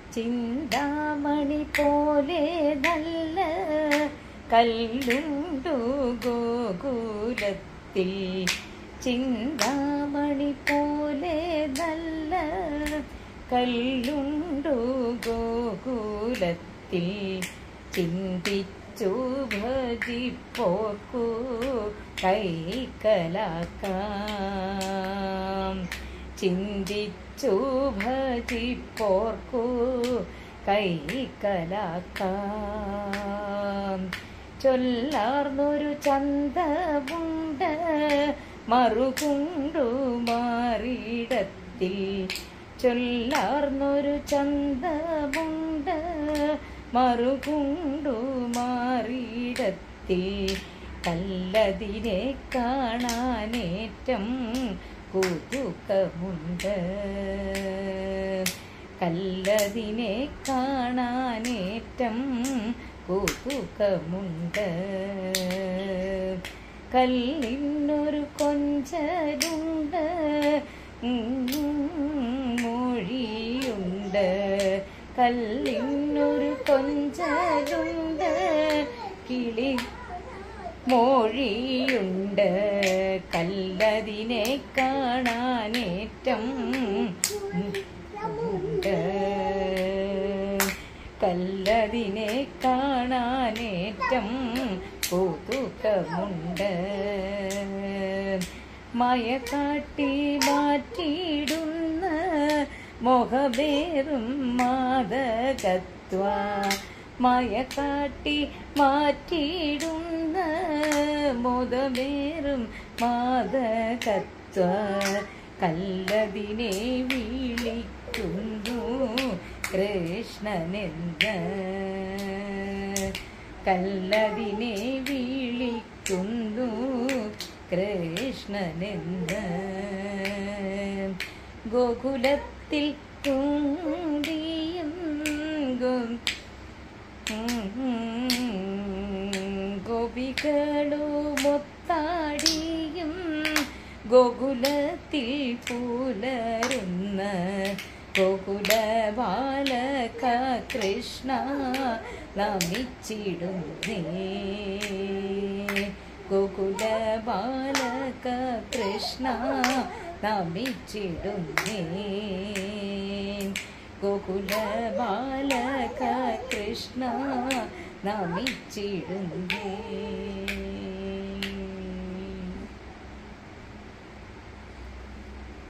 ചിന്താമണി പോലെ നല്ല കല്ലുണ്ടു ഗോകുലത്തിൽ ചിന്താമണി പോലെ നല്ല കല്ലുണ്ടു ഗോകുലത്തിൽ ചിന്തിച്ചു ഭജിപ്പോർക്കു കൈക്കലാക്കാം ചിന്തിച്ചു ഭജിപ്പോർക്കു കൈക്കലാക്കാം ചൊല്ലാർന്നൊരു ചന്തമുണ്ട് മറുകുണ്ടു മാറിടത്തിൽ ചൊല്ലാർന്നൊരു ചന്തമുണ്ട് മറുകുണ്ടു മാറിടത്തിൽ കല്ലതിനെ കാണാനേറ്റം കുതുക്കമുണ്ട് കല്ലതിനെ കാണാനേറ്റം കുതുക്കമുണ്ട് കല്ലിനൊരു കൊഞ്ചലുണ്ട് മൊഴിയുണ്ട് കല്ലിനൊരു കൊഞ്ചലുണ്ട് കിളി മൊഴിയുണ്ട് കല്ലതിനെ കാണാനേറ്റം ഉണ്ട് കല്ലതിനെ കാണാനേറ്റം കൗതുകമുണ്ട് മയ കാട്ടി മാറ്റിയിടുന്ന മൊഹബേറും മാതകത്വ മയ കാട്ടി മാറ്റിയിടുന്ന മുതമേറും മാതകത്വ കല്ലതിനെ വിളിക്കുന്നു കൃഷ്ണനെന്ന് കല്ലതിനെ വിളിക്കുന്നു കൃഷ്ണനെന്ന് ഗോകുലത്തിൽ തുണ്ടിയും ഗോ ഗോപികളുമൊത്താടിയും ഗോകുലത്തിൽ പുലരുന്ന ഗോകുല ബാലക കൃഷ്ണ നമിച്ചിടുന്നേ ഗോകുല ബാലക കൃഷ്ണ നമിച്ചിടുന്നേ ഗോകുല ബാലക കൃഷ്ണ നമിച്ചിടുന്നേ